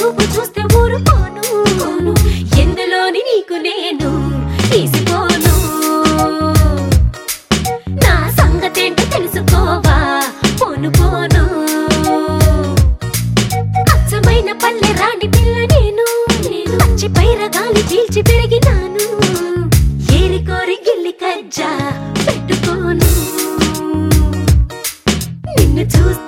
చూపు చూస్తే ఊరుకోను ఎందులోని నీకు నేను తీసిపోను నా సంగతేంటో తెలుసుకోవా పోను పోను అచ్చమైన పల్లె రాణి పిల్ల నేను నేను పచ్చి పైర గాలి పీల్చి పెరిగినాను ఏరి కోరి గిల్లి కజ్జా పెట్టుకోను నిన్ను చూస్తే